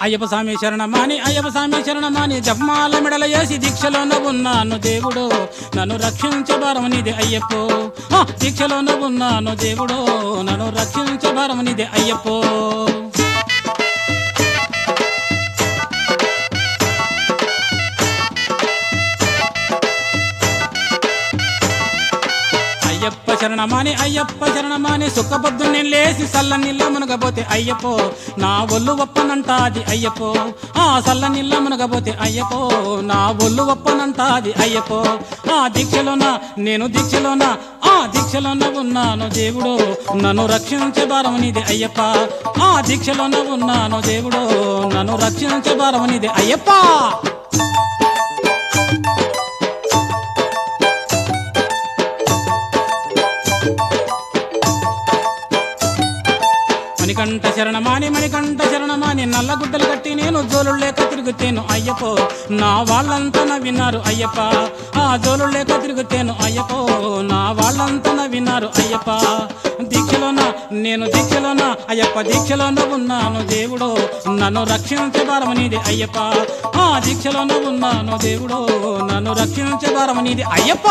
అయ్యప్ప స్వామి శరణమాని అయ్యప్ప స్వామి శరణమాని జపమాల మెడల వేసి దీక్షలోన ఉన్నాను దేవుడు నన్ను రక్షించే భారం నీదే అయ్యప్పో ఆ, దీక్షలోన ఉన్నాను దేవుడు నన్ను రక్షించే భారం నీదే అయ్యప్పో అయ్యప్ప శరణమాని అయ్యప్ప శరణమాని సుఖబొద్దు నేను లేసి సల్ల నీళ్ళ మునగబోతే అయ్యప్పో నా ఒళ్ళు ఒప్పనంటాది అయ్యప్పో ఆ సల్ల నీళ్ళ మునగబోతే అయ్యప్పో నా ఒళ్ళు ఒప్పనంటాది అయ్యప్పో ఆ దీక్షలోన నేను దీక్షలోన ఆ దీక్షలోన ఉన్నాను దేవుడు నన్ను రక్షించే భారం నీదే అయ్యప్ప ఆ దీక్షలోన ఉన్నాను దేవుడు నన్ను రక్షించే భారం నీదే అయ్యప్ప మణికంఠ శరణమాని మణికంఠ శరణమాని నల్ల గుడ్డలు కట్టి నేను జోలు లేక తిరుగుతేను అయ్యప్పో నా వాళ్ళంతా నవ్వినారు అయ్యప్ప ఆ జోలు లేక తిరుగుతేను అయ్యప్పో నా వాళ్ళంతా నవ్వినారు అయ్యప్ప దీక్షలోన నేను దీక్షలోన అయ్యప్ప దీక్షలోన ఉన్నాను దేవుడు నన్ను రక్షించే భారం నీది అయ్యప్ప ఆ దీక్షలోన ఉన్నాను దేవుడు నన్ను రక్షించే భారం నీది అయ్యప్ప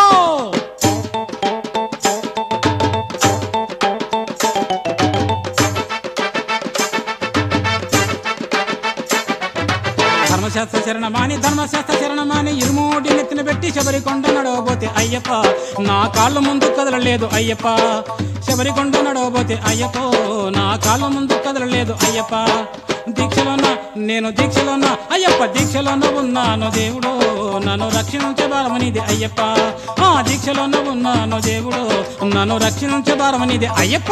ధర్మశాస్త్ర శరణమాని ధర్మశాస్త్ర శరణమాని ఇరుమూడి నెత్తిన పెట్టి శబరికొండ నడవబోతే అయ్యప్ప నా కాళ్ళు ముందు కదలలేదు అయ్యప్ప శబరికొండ నడవబోతే అయ్యప్ప నా కాళ్ళు ముందు కదలలేదు అయ్యప్ప దీక్షలోన నేను దీక్షలోన అయ్యప్ప దీక్షలోన ఉన్నాను దేవుడు నన్ను రక్షించే భారమనిది అయ్యప్ప ఆ దీక్షలోన ఉన్నాను దేవుడు నన్ను రక్షించే భారమనిది అయ్యప్ప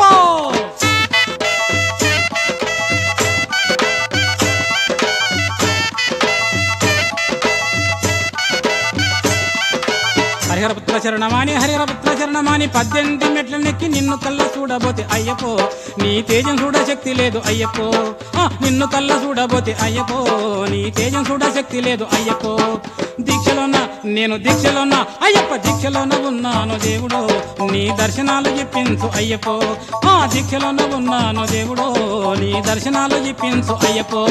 హరిహరపుత్ర శరణమాని హరిహరపుత్ర శరణమాని పద్దెనిమిది మెట్ల నెక్కి నిన్ను కళ్ళ చూడబోతే అయ్యప్పో నీ తేజం చూడ శక్తి లేదు అయ్యప్పో ఆ, నిన్ను కళ్ళ చూడబోతే అయ్యప్పో నీ తేజం చూడ శక్తి లేదు అయ్యప్పో దీక్షలోన నేను దీక్షలోన అయ్యప్ప దీక్షలోన ఉన్నాను దేవుడు నీ దర్శనాలు చెప్పించు అయ్యప్పో ఆ దీక్షలోన ఉన్నాను దేవుడు నీ దర్శనాలు చెప్పించు అయ్యప్పో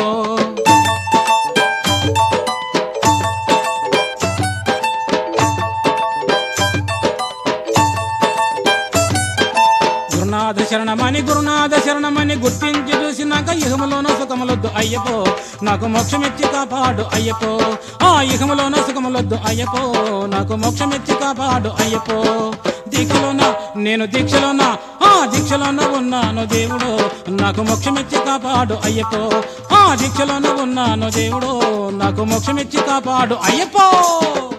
గురునాథ శరణమని గురునాథ శరణమని గుర్తించి చూసినాక ఇహములోన సుఖములొద్దు అయ్యపో నాకు మోక్షమిచ్చి కాపాడు అయ్యపో ఆ ఇహములోన సుఖములొద్దు అయ్యపో నాకు మోక్షమిచ్చి కాపాడు అయ్యపో దీక్షలోన నేను దీక్షలోన ఆ దీక్షలోన ఉన్నాను దేవుడు నాకు మోక్షమిచ్చి కాపాడు అయ్యపో ఆ దీక్షలోన ఉన్నాను దేవుడు నాకు మోక్షమిచ్చి కాపాడు అయ్యపో